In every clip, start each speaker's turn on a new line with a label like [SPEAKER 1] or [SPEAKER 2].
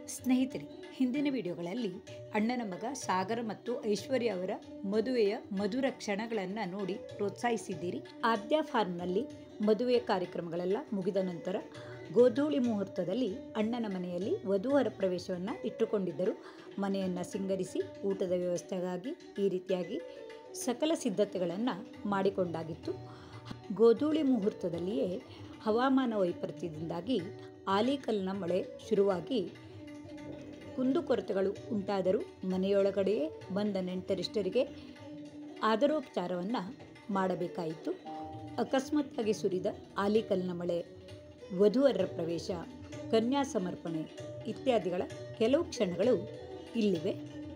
[SPEAKER 1] ಸ್ನೇಹಿತರೆ ಹಿಂದಿನ ವಿಡಿಯೋಗಳಲ್ಲಿ ಅಣ್ಣನ ಮಗ ಸಾಗರ ಮತ್ತು ಐಶ್ವರ್ಯ ಅವರ ಮದುವೆಯ ಮಧುರ ಕ್ಷಣಗಳನ್ನು ನೋಡಿ ಪ್ರೋತ್ಸಾಹಿಸಿದ್ದೀರಿ ಆದ್ಯ ಫಾರ್ಮ್ನಲ್ಲಿ ಮದುವೆಯ ಕಾರ್ಯಕ್ರಮಗಳೆಲ್ಲ ಮುಗಿದ ನಂತರ ಗೋಧೂಳಿ ಮುಹೂರ್ತದಲ್ಲಿ ಅಣ್ಣನ ಮನೆಯಲ್ಲಿ ವಧುವರ ಪ್ರವೇಶವನ್ನು ಇಟ್ಟುಕೊಂಡಿದ್ದರು ಮನೆಯನ್ನು ಸಿಂಗರಿಸಿ ಊಟದ ವ್ಯವಸ್ಥೆಗಾಗಿ ಈ ರೀತಿಯಾಗಿ ಸಕಲ ಸಿದ್ಧತೆಗಳನ್ನು ಮಾಡಿಕೊಂಡಾಗಿತ್ತು ಗೋಧೂಳಿ ಮುಹೂರ್ತದಲ್ಲಿಯೇ ಹವಾಮಾನ ವೈಪರೀತ್ಯದಿಂದಾಗಿ ಆಲಿಕಲ್ನ ಮಳೆ ಶುರುವಾಗಿ ಕುಂದುಕೊರತೆಗಳು ಉಂಟಾದರೂ ಮನೆಯೊಳಗಡೆಯೇ ಬಂದ ನೆಂಟರಿಷ್ಟರಿಗೆ ಆದರೋಪಚಾರವನ್ನು ಮಾಡಬೇಕಾಯಿತು ಅಕಸ್ಮಾತ್ತಾಗಿ ಸುರಿದ ಆಲಿಕಲ್ನ ಮಳೆ ವಧುವರರ ಪ್ರವೇಶ ಕನ್ಯಾ ಸಮರ್ಪಣೆ ಇತ್ಯಾದಿಗಳ ಕೆಲವು ಕ್ಷಣಗಳು ಇಲ್ಲಿವೆ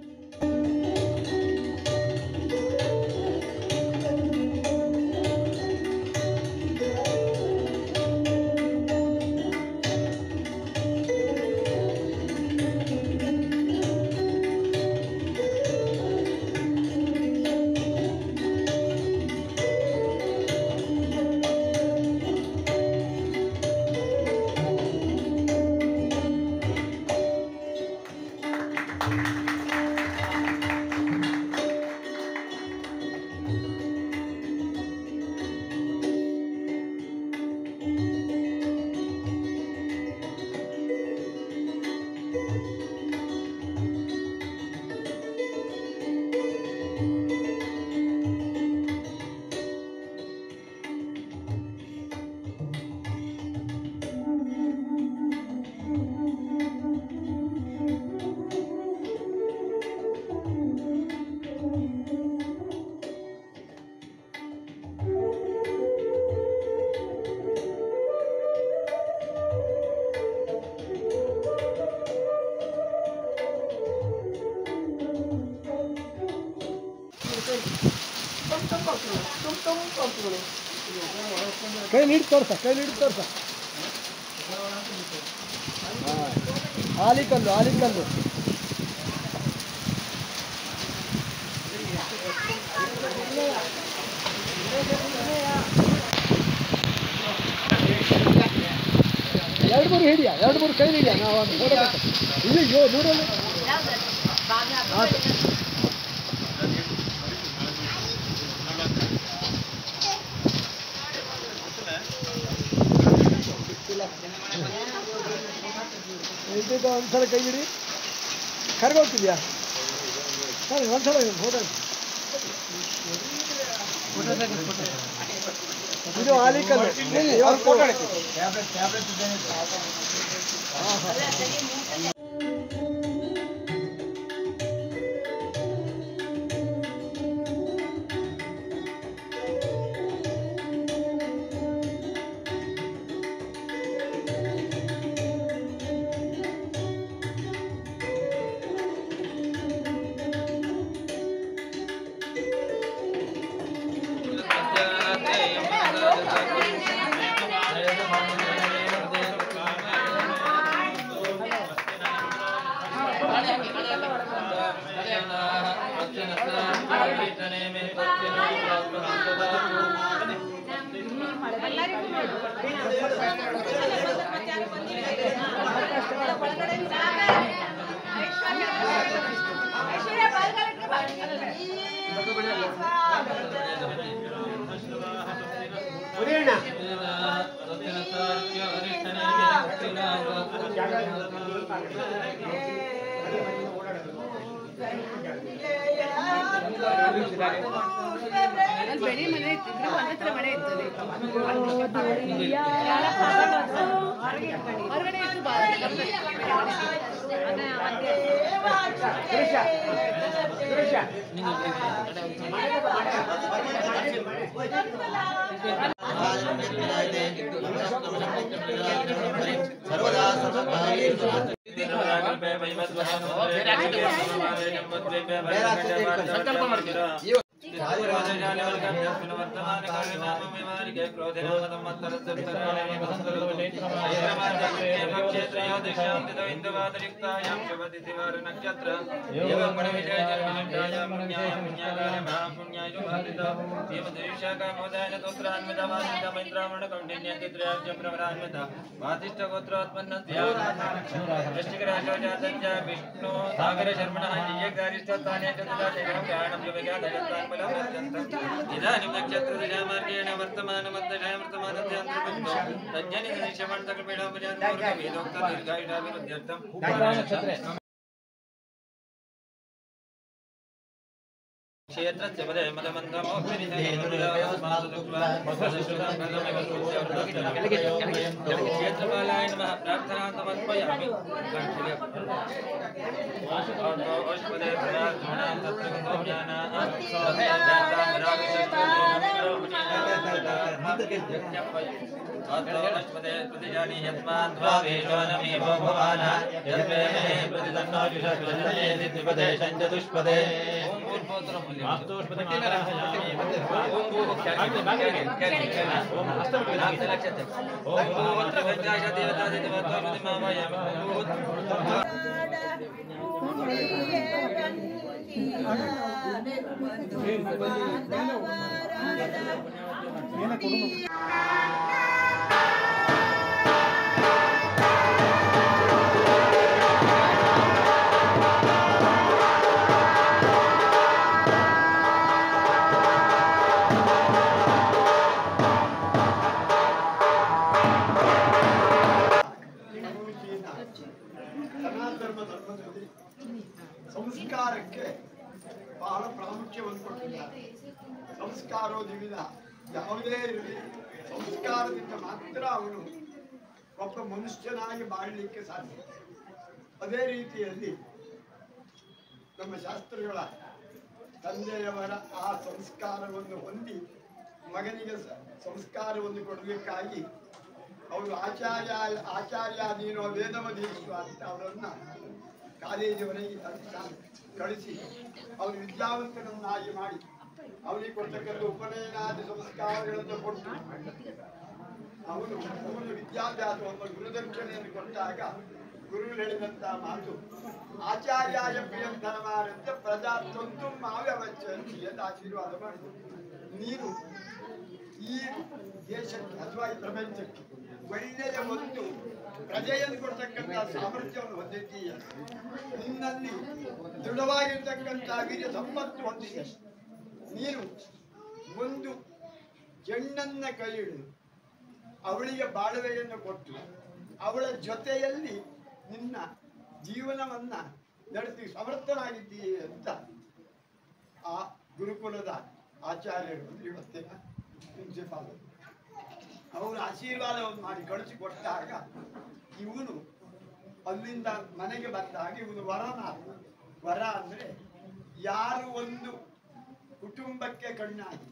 [SPEAKER 2] ಕೈ ನೀಡಿ ತೋರ್ಸ ಕೈ ನೀಡಿ ತೋರ್ಸ ಆಲಿಕಲ್ಲು ಆಲಿಕಲ್ಲು ಎರಡು ಮೂರು ಹಿಡಿಯ ಎರಡು ಮೂರು ಕೈ ಹಿಡಿಯ ನಾವು ಅದು ನೋಡಬೇಕು ಅಯ್ಯೋ ಮೂರಲ್ಲಿ ಆತು. ಇದ್ದಿದ್ದು ಒಂದ್ಸಲ ಕೈ ಹಿಡಿ ಕರ್ಗೋಗ್ತಿದ್ಯಾ ಸರಿ ಒಂದ್ಸಲ ಫೋಟೋ ಇದು ಆಲಿಕಲ್ಲು ಇವತ್ತು ಹಾ, ಹಾ.
[SPEAKER 3] ಬೆಳಿ ಮನೆ ಇತ್ತಿದ್ರು ಒಂದತ್ರ ಮನೆ ಇರ್ತದೆ ಹೊರಗಡೆ ಇತ್ತು ಬಾ
[SPEAKER 4] ಸಂಕಲ್ಪ ಮಾಡ್ತೀರಾ ವಿಷ್ಣು ಸಾಗರ ಶರ್ಮಣ ಗಾರಿಷ್ಠಾನೆ ಇದಾನಿಂ ನಕ್ಷತ್ರ ಮಾರ್ಗೇಣ ವರ್ತಮಾನ ಮಧ್ಯಯ ವರ್ತಮಾನತ್ಯಂತರ್ಬಂಧೋ ತಜ್ಞಾನಿ ನಿಶ್ಚಯಮಾಡ್ತಕ್ಕ ಬೇಡ ವೇದೋಕ್ತ ದೀರ್ಘಾಯುಷಾಭಿವೃದ್ಧ್ಯರ್ಥಂ ಕ್ಷೇತ್ರಸ್ಯ ಪದೇ ಮದಮಂದಮೋ ಕ್ಷೇತ್ರಪಾಲಾಯ ನಮಃ ಪ್ರಾರ್ಥನಾ ಸಮರ್ಪಯಾಮಿ ಔಷಧೇ ಪ್ರಯಾಸೋಣ ತತ್ವಗತೋ ಜ್ಞಾನ ಶ್ವದೇ ಪ್ರತಿಜಾನಿ ಯಸ್ಮಾದ್ವಾವೇಶೋ ನಮೇವೋ ಭವಾನ ಯದ್ವೇ ಮಹೇ ಪ್ರತಿತನ್ನೋ ಜುಷಸ್ವಜನೇ ದಿತ್ವಿಪದೇ ಶಂಚತುಷ್ಪದೇ ಓಂ ಭೂರ್ಭುವಸ್ಸುರ ಮೂಲ್ಯಂ. ಓಂ ಭೂ- ಓಂ ನಾಲ್ಕು ಲಕ್ಷತೆ. ಓಂ ಭೂವತ್ರ ಪಂಚಾಶ ದೇವತಾ ದೇವತಾ ಮಾಮಯಾಮಿ. ಓಂ ಭೂ-
[SPEAKER 2] ಸನಾತನ ಧರ್ಮದಲ್ಲಿ ಸಂಸ್ಕಾರಕ್ಕೆ ಬಹಳ ಪ್ರಾಮುಖ್ಯವನ್ನು ಕೊಟ್ಟಿದ್ದಾರೆ ಸಂಸ್ಕಾರೋದ್ವಿಧ ಯಾವುದೇ ಇರಲಿ ಸಂಸ್ಕಾರದಿಂದ ಮಾತ್ರ ಅವನು ಒಬ್ಬ ಮನುಷ್ಯನಾಗಿ ಬಾಳಲಿಕ್ಕೆ ಸಾಧ್ಯ ಅದೇ ರೀತಿಯಲ್ಲಿ ನಮ್ಮ ಶಾಸ್ತ್ರಗಳ ತಂದೆಯವರ ಆ ಸಂಸ್ಕಾರವನ್ನು ಹೊಂದಿ ಮಗನಿಗೆ ಸ- ಸಂಸ್ಕಾರವನ್ನು ಕೊಡಬೇಕಾಗಿ ಅವರು ಆಚಾರ್ಯ ಆಚಾರ್ಯ ನೀನು ವೇದವಧೀಶ್ವ ಅಂತ ಅವರನ್ನ ಕಾಲೇಜಿವರೆಗೆ ಅಲ್ಲಿ ಕಳಿಸಿ ಅವರು ವಿದ್ಯಾವಂತನನ್ನಾಗಿ ಮಾಡಿ ಅವರಿಗೆ ಕೊಡ್ತಕ್ಕಂಥ ಉಪನಯನಾದಿ ಸಂಸ್ಕಾರಗಳನ್ನು ಕೊಟ್ಟು ಅವನು ಅವನು ವಿದ್ಯಾಭ್ಯಾಸವನ್ನು ಗುರುದಕ್ಷಿಣೆಯನ್ನು ಕೊಟ್ಟಾಗ ಗುರು ಹೇಳಿದಂತ ಮಾತು ಆಚಾರ್ಯಾಯ ಪ್ರಿಯಂಧನವಾರಂತ ಪ್ರಜಾ ತೊಂದು ಮಾವ್ಯವಚ್ಚ ಅಂತ ಆಶೀರ್ವಾದ ಮಾಡಿದರು ನೀನು ಈ ದೇಶಕ್ಕೆ ಅಥವಾ ಈ ಪ್ರಪಂಚಕ್ಕೆ ಒಳ್ಳೆಯ ಒಂದು ಪ್ರಜೆಯನ್ನು ಕೊಡ್ತಕ್ಕಂಥ ಸಾಮರ್ಥ್ಯವನ್ನು ಹೊಂದಿದ್ದೀಯ ನಿನ್ನಲ್ಲಿ ದೃಢವಾಗಿರ್ತಕ್ಕಂಥ ವೀರ್ಯ ಸಂಪತ್ತು ಹೊಂದಿದೆ ನೀನು ಒಂದು ಹೆಣ್ಣನ್ನ ಕೈ ಹಿಡಿದು ಅವಳಿಗೆ ಬಾಳುವೆಯನ್ನು ಕೊಟ್ಟು ಅವಳ ಜೊತೆಯಲ್ಲಿ ನಿನ್ನ ಜೀವನವನ್ನ ನಡೆಸಿ ಸಮರ್ಥನಾಗಿದ್ದೀಯೆ ಅಂತ ಆ ಗುರುಕುಲದ ಆಚಾರ್ಯರು ಅಂದ್ರೆ ಇವತ್ತಿನ ಪ್ರಿನ್ಸಿಪಾಲ್ ಅವರು ಆಶೀರ್ವಾದವನ್ನು ಮಾಡಿ ಕಳಿಸಿಕೊಟ್ಟಾಗ ಇವನು ಅಲ್ಲಿಂದ ಮನೆಗೆ ಬಂದಾಗ ಇವನು ವರನಾದ ವರ ಅಂದ್ರೆ ಯಾರು ಒಂದು ಕುಟುಂಬಕ್ಕೆ ಕಣ್ಣಾಗಿ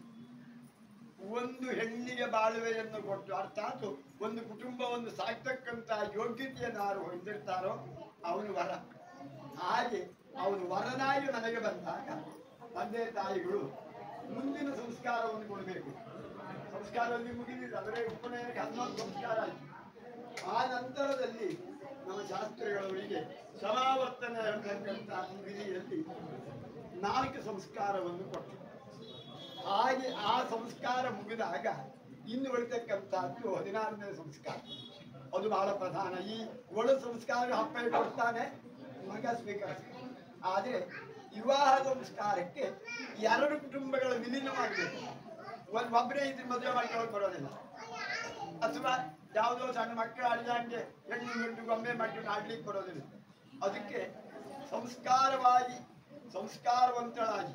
[SPEAKER 2] ಒಂದು ಹೆಣ್ಣಿಗೆ ಬಾಳುವೆಯನ್ನು ಕೊಟ್ಟು ಅರ್ಥಾತ್ ಒಂದು ಕುಟುಂಬವನ್ನು ಸಾಕ್ತಕ್ಕಂತ ಯೋಗ್ಯತೆಯನ್ನು ಯಾರು ಹೊಂದಿರ್ತಾರೋ ಅವನು ವರ ಹಾಗೆ ಅವನು ವರನಾಗಿ ಮನೆಗೆ ಬಂದಾಗ ತಂದೆ ತಾಯಿಗಳು ಮುಂದಿನ ಸಂಸ್ಕಾರವನ್ನು ಕೊಡಬೇಕು ಸಂಸ್ಕಾರದಲ್ಲಿ ಮುಗಿದಿಲ್ಲ ಅದರ ಉಪನಯನಕ್ಕೆ ಹನ್ನೊಂದು ಸಂಸ್ಕಾರ ಆಯಿತು ಆ ನಂತರದಲ್ಲಿ ನಮ್ಮ ಶಾಸ್ತ್ರಿಗಳವರಿಗೆ ಸಮಾವರ್ತನ ಹೇಳ್ತಕ್ಕಂಥ ವಿಧಿಯಲ್ಲಿ ನಾಲ್ಕು ಸಂಸ್ಕಾರವನ್ನು ಕೊಟ್ಟರು ಹಾಗೆ ಆ ಸಂಸ್ಕಾರ ಮುಗಿದಾಗ ಇನ್ನು ಉಳಿತಕ್ಕಂಥದ್ದು ಹದಿನಾರನೇ ಸಂಸ್ಕಾರ ಅದು ಬಹಳ ಪ್ರಧಾನ ಈ ಒಳ ಸಂಸ್ಕಾರ ಅಪ್ಪ ಕೊಡ್ತಾನೆ ಮಗ ಸ್ವೀಕರಿಸ್ತಾನೆ ಆದರೆ ವಿವಾಹ ಸಂಸ್ಕಾರಕ್ಕೆ ಎರಡು ಕುಟುಂಬಗಳ ವಿಲೀನವಾಗಬೇಕು ಒಂದು ಒಬ್ಬರೇ ಇದ್ರೆ ಮದುವೆ ಮಾಡ್ಕೊಳ್ಳೋಕೆ ಬರೋದಿಲ್ಲ ಅಥವಾ ಯಾವುದೋ ಸಣ್ಣ ಮಕ್ಕಳು ಆಡಿದಂಗೆ ಹೆಣ್ಣು ಗಂಡು ಗೊಂಬೆ ಮಕ್ಕಳು ಆಡ್ಲಿಕ್ಕೆ ಬರೋದಿಲ್ಲ ಅದಕ್ಕೆ ಸಂಸ್ಕಾರವಾಗಿ ಸಂಸ್ಕಾರವಂತಳಾಗಿ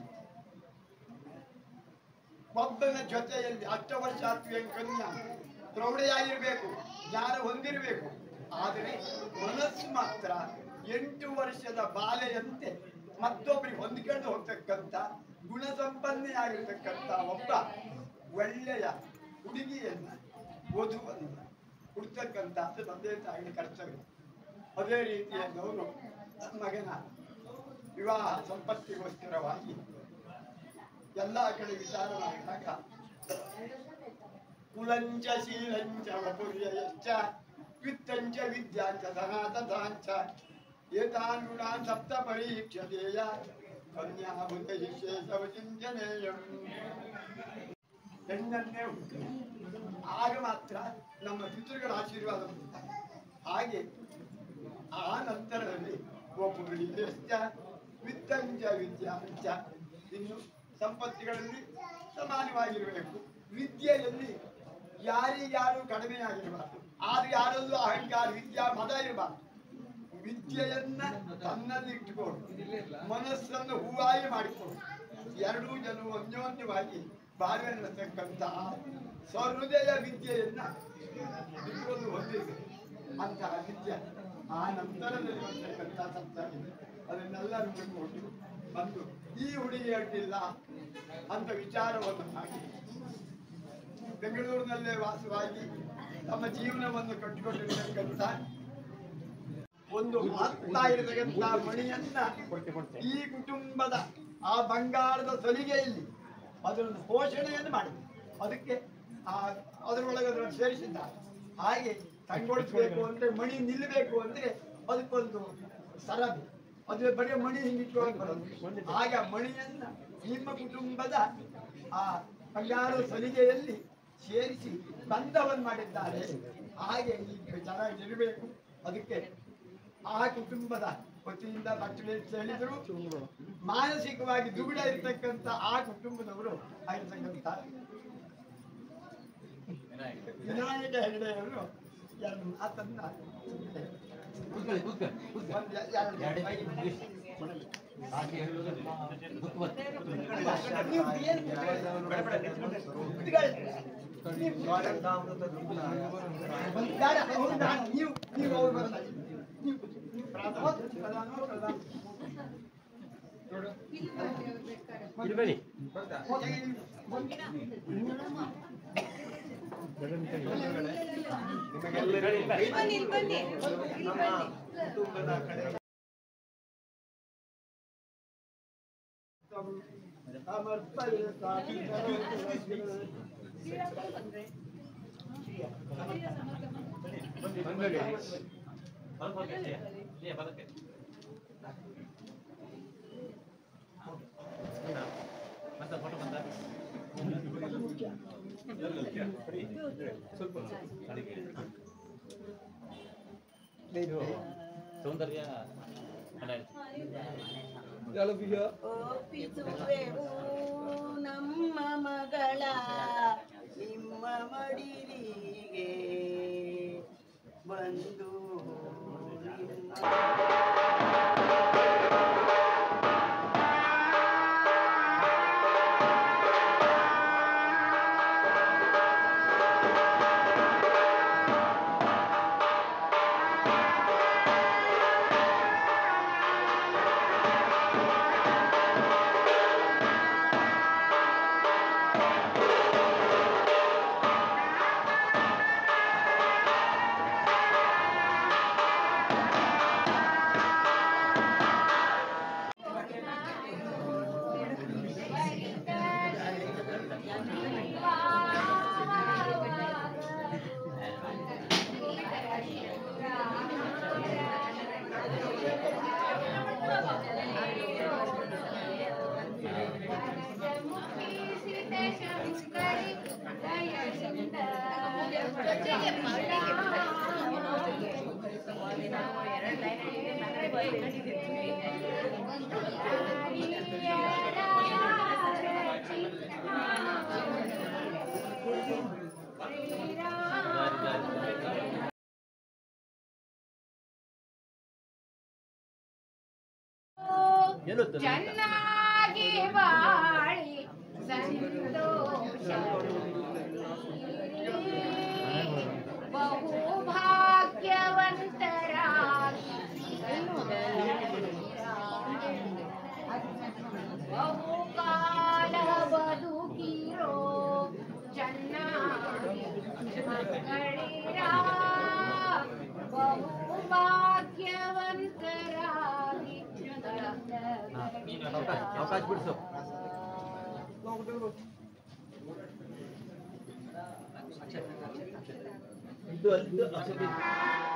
[SPEAKER 2] ಒಬ್ಬನ ಜೊತೆಯಲ್ಲಿ ಅಷ್ಟವರ್ಷಾತ್ಮೀಯ ಕನ್ಯಾ ಪ್ರೌಢೆಯಾಗಿರ್ಬೇಕು ಜ್ಞಾನ ಹೊಂದಿರಬೇಕು ಆದರೆ ಮನಸ್ಸು ಮಾತ್ರ ಎಂಟು ವರ್ಷದ ಬಾಲೆಯಂತೆ ಮತ್ತೊಬ್ಬರಿಗೆ ಹೊಂದಿಕೊಂಡು ಹೋಗ್ತಕ್ಕಂಥ ಗುಣ ಸಂಪನ್ನೆಯಾಗಿರ್ತಕ್ಕಂಥ ಒಬ್ಬ ಒಳ್ಳೆಯ ಹುಡುಗಿಯನ್ನ ವಧುವನ್ನು ಹುಡ್ತಕ್ಕಂಥದ್ದು ತಂದೆ ತಾಯಿಯ ಕರ್ತವ್ಯ ಅದೇ ರೀತಿಯಲ್ಲಿ ಅವರು ಮಗನ ವಿವಾಹ ಸಂಪತ್ತಿಗೋಸ್ಕರವಾಗಿ
[SPEAKER 5] ಎಲ್ಲ ಕಡೆ ವಿಚಾರ ಮಾಡಿದಾಗ ಕುಲಂಚ ಶೀಲಂಚ ವಪುರ್ಯಶ್ಚ ವಿತ್ತಂಚ ವಿದ್ಯಾಂಚ ಧನಾತಧಾಂಚ ಏತಾನ್ ಗುಣಾನ್ ಸಪ್ತ ಪರೀಕ್ಷತೆಯ ಕನ್ಯಾಭುತ ವಿಶೇಷವಚಿಂಚನೇಯಂ ಹೆಣ್ಣನ್ನೇ ಹುಟ್ಟು ಆಗ ಮಾತ್ರ ನಮ್ಮ ಪಿತೃಗಳ ಆಶೀರ್ವಾದ ಬರುತ್ತಾರೆ ಹಾಗೆ ಆ ನಂತರದಲ್ಲಿ ಒಬ್ಬುಗಳಿಷ್ಟ ವಿತ್ತಂಚ ವಿದ್ಯಾಂಚ ಇನ್ನು ಸಂಪತ್ತಿಗಳಲ್ಲಿ ಸಮಾನವಾಗಿರಬೇಕು ವಿದ್ಯೆಯಲ್ಲಿ ಯಾರಿಗ್ಯಾರು ಕಡಿಮೆಯಾಗಿರಬಾರ್ದು ಆದ್ರೆ ಯಾರಲ್ಲೂ ಅಹಂಕಾರ ವಿದ್ಯಾ ಮದ ಇರಬಾರ್ದು ವಿದ್ಯೆಯನ್ನ ತನ್ನಲ್ಲಿ ಇಟ್ಟುಕೊಂಡು ಮನಸ್ಸನ್ನು ಹೂವಾಯಿ ಮಾಡಿಕೊಂಡು ಎರಡೂ ಜನರು ಅನ್ಯೋನ್ಯವಾಗಿ ಬಾಳ್ವೆ ನಡೆಸತಕ್ಕಂತಹ ಸಹೃದಯ ವಿದ್ಯೆಯನ್ನ ಇಬ್ಬರನ್ನು ಹೊಂದಿದೆ ಅಂತಹ ವಿದ್ಯೆ ಆ ನಂತರದಲ್ಲಿ ಬರ್ತಕ್ಕಂಥ ಸತ್ತಾಗಿದೆ ಅದನ್ನೆಲ್ಲ ನೋಡಿಕೊಂಡು ಬಂದು ಈ ಹುಡುಗಿ ಅಡ್ಡಿಲ್ಲ ಅಂತ ವಿಚಾರವನ್ನು ಮಾಡಿ ಬೆಂಗಳೂರಿನಲ್ಲೇ ವಾಸವಾಗಿ ತಮ್ಮ ಜೀವನವನ್ನು ಕಟ್ಟಿಕೊಂಡಿರ್ತಕ್ಕಂಥ ಒಂದು ಆಗ್ತಾ ಇರತಕ್ಕಂಥ ಮಣಿಯನ್ನ ಈ ಕುಟುಂಬದ ಆ ಬಂಗಾರದ ಸಲಿಗೆಯಲ್ಲಿ ಅದನ್ನು ಪೋಷಣೆಯನ್ನು ಮಾಡಿ ಅದಕ್ಕೆ ಆ ಅದರೊಳಗೆ ಅದನ್ನು ಸೇರಿಸಿದ್ದಾರೆ ಹಾಗೆ ತಂಗೊಳಿಸ್ಬೇಕು ಅಂದ್ರೆ ಮಣಿ ನಿಲ್ಲಬೇಕು ಅಂದ್ರೆ ಅದಕ್ಕೊಂದು ಸರಬಿ ಅದು ಬರೀ ಮಣಿ ಹಿಂಗಿಟ್ಕೊಂಡು ಬರೋದು ಆಗ ಮಣಿಯನ್ನ ನಿಮ್ಮ ಕುಟುಂಬದ ಆ ಬಂಗಾರದ ಸಲಿಗೆಯಲ್ಲಿ ಸೇರಿಸಿ ಬಂಧವನ್ನು ಮಾಡಿದ್ದಾರೆ ಹಾಗೆ ಈ ಚೆನ್ನಾಗಿರಬೇಕು ಅದಕ್ಕೆ ಆ ಕುಟುಂಬದ ವತಿಯಿಂದ ಭಕ್ತರು ಹೇಳಿದ್ರು ಮಾನಸಿಕವಾಗಿ ದುಗುಡ ಇರ್ತಕ್ಕಂಥ ಆ ಕುಟುಂಬದವರು ಆಗಿರ್ತಕ್ಕಂಥ ವಿನಾಯಕ ಹೆಗಡೆಯವರು ಎರಡು ಮಾತನ್ನ ಒಂದು ಎರಡು ಕೊಡಲಿ. ನೀವು ಏನು ಕುತ್ಕೊಳ್ಳಿ. ನೀವು ಬೇಡ, ಅವ್ರು ಬೇಡ, ನೀವು ನೀವು ಅವ್ರು ಬರಲ್ಲ ನೀವು ನೀವು ಪ್ರಧಾನ ಪ್ರಧಾನ ಪ್ರಧಾನ ನೋಡು. ಹೋಗಿ,
[SPEAKER 3] ಬನ್ನಿ ಇಲ್ಲಿ ಬನ್ನಿ ಇಲ್ಲಿ ಬನ್ನಿ
[SPEAKER 4] ಮತ್ತೆ ಫೋಟೋ ಬಂದ ಇದು ಸೌಂದರ್ಯ ಮನೆ
[SPEAKER 3] ಒಪ್ಪಿಸುವೆವು ನಮ್ಮ ಮಗಳ ನಿಮ್ಮ ಮಡಿಲಿಗೆ ಬಂದು ನಿಮ್ಮ
[SPEAKER 4] ಎಲ್ಲುತ್ತೆ
[SPEAKER 6] ಚೆನ್ನಾಗಿ ಬಾಳಿ ಸಂತೋಷ ಬಹು ಭಾಗ್ಯವಂತರಾಗಿ ಬಹು ಕಾಲ ಬದುಕಿರೋ ಚೆನ್ನಾಗಿ ಮಕ್ಕಳಿರ ಬಹು ಭಾಗ್ಯವಂತರಾಗಿ
[SPEAKER 4] ನೀನು ಅವಕಾಶ ಅವಕಾಶ ಬಿಡಿಸು ಇದು ಅಲ್ಲಿದ್ದು ಅಸಲಿ